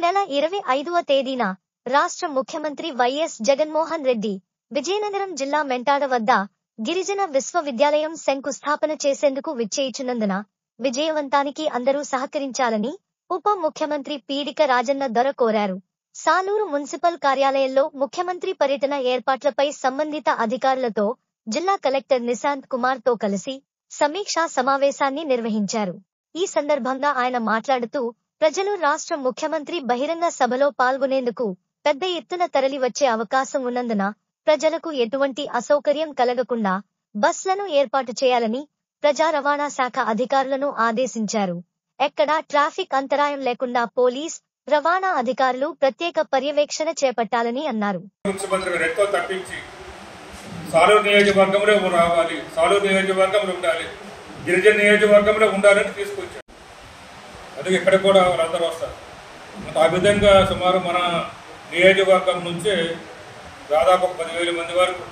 నెల ఇరవై ఐదవ తేదీన రాష్ట్ర ముఖ్యమంత్రి వైఎస్ జగన్మోహన్ రెడ్డి విజయనగరం జిల్లా మెంటాడ వద్ద గిరిజన విశ్వవిద్యాలయం శంకుస్థాపన చేసేందుకు విచ్చేయిచున్నందున విజయవంతానికి అందరూ సహకరించాలని ఉప ముఖ్యమంత్రి పీడిక రాజన్న దొర కోరారు సాలూరు మున్సిపల్ కార్యాలయంలో ముఖ్యమంత్రి పర్యటన ఏర్పాట్లపై సంబంధిత అధికారులతో జిల్లా కలెక్టర్ నిశాంత్ కుమార్ తో కలిసి సమీక్షా సమావేశాన్ని నిర్వహించారు ఈ సందర్భంగా ఆయన మాట్లాడుతూ ప్రజలు రాష్ట్ర ముఖ్యమంత్రి బహిరంగ సభలో పాల్గొనేందుకు పెద్ద ఎత్తున తరలి వచ్చే అవకాశం ఉన్నందున ప్రజలకు ఎటువంటి అసౌకర్యం కలగకుండా బస్లను ఏర్పాటు చేయాలని ప్రజా రవాణా శాఖ అధికారులను ఆదేశించారు ఎక్కడా ట్రాఫిక్ అంతరాయం లేకుండా పోలీస్ రవాణా అధికారులు ప్రత్యేక పర్యవేక్షణ చేపట్టాలని అన్నారు ముఖ్యమంత్రి గారు ఎంతో తప్పించి సాలూరు నియోజకవర్గంలో రావాలి సాలూరు నియోజకవర్గంలో ఉండాలి గిరిజన నియోజకవర్గంలో ఉండాలని తీసుకొచ్చారు అందుకే ఇక్కడ కూడా వాళ్ళందరూ వస్తారు మరి ఆ విధంగా సుమారు మన నియోజకవర్గం నుంచే దాదాపు ఒక పదివేల మంది వరకు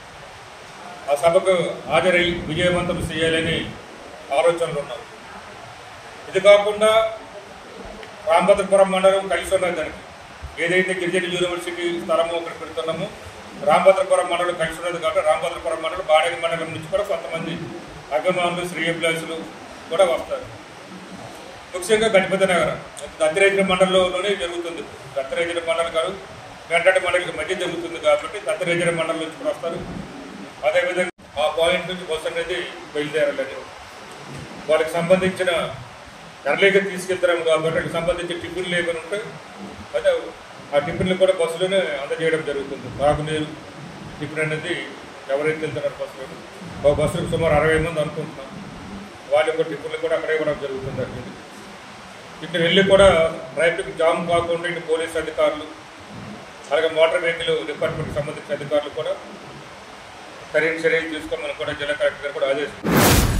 ఆ సభకు హాజరై విజయవంతం చేయాలని ఆలోచనలు ఉన్నారు ఇది కాకుండా రామభద్రపురం మండలం కలిసి ఉన్నది దానికి ఏదైతే గిరిజన యూనివర్సిటీ స్థలము అక్కడ పెడుతున్నామో రామభద్రపురం మండలం కలిసి ఉన్నది కాబట్టి రామభద్రపురం మండలం బాడగి మండలం నుంచి కూడా కొంతమంది అభిమానులు శ్రేయభిలాషులు కూడా వస్తారు ముఖ్యంగా గణపతి నగరం దత్తరేజన మండలంలోనే జరుగుతుంది దత్తరేజన మండలం కాదు వెంటటి మండలికి మధ్య జరుగుతుంది కాబట్టి దత్తరేజన మండలం నుంచి కూడా వస్తారు అదేవిధంగా ఆ పాయింట్ నుంచి బస్సు అనేది బయలుదేరాలని వాళ్ళకి సంబంధించిన ఎర్లీగా తీసుకెళ్తారు కాబట్టి వాళ్ళకి సంబంధించిన టిఫిన్లు ఏమైనా ఉంటే అదే ఆ టిఫిన్లు కూడా బస్సులోనే అందజేయడం జరుగుతుంది తాగునీరు టిఫిన్ అనేది ఎవరైతే వెళ్తున్నారు బస్సులో ఒక బస్సులకు సుమారు అరవై మంది అనుకుంటున్నాం వాళ్ళ యొక్క టిఫిన్లు కూడా అక్కడే ఇవ్వడం జరుగుతుంది అక్కడ ఇక్కడ వెళ్ళి కూడా ట్రాఫిక్ జామ్ కాకుండా ఇటు పోలీస్ అధికారులు అలాగే మోటార్ వెహికల్ డిపార్ట్మెంట్కి సంబంధించిన అధికారులు కూడా సరైన చర్యలు తీసుకోమని కూడా జిల్లా కలెక్టర్ గారు కూడా ఆదేశించారు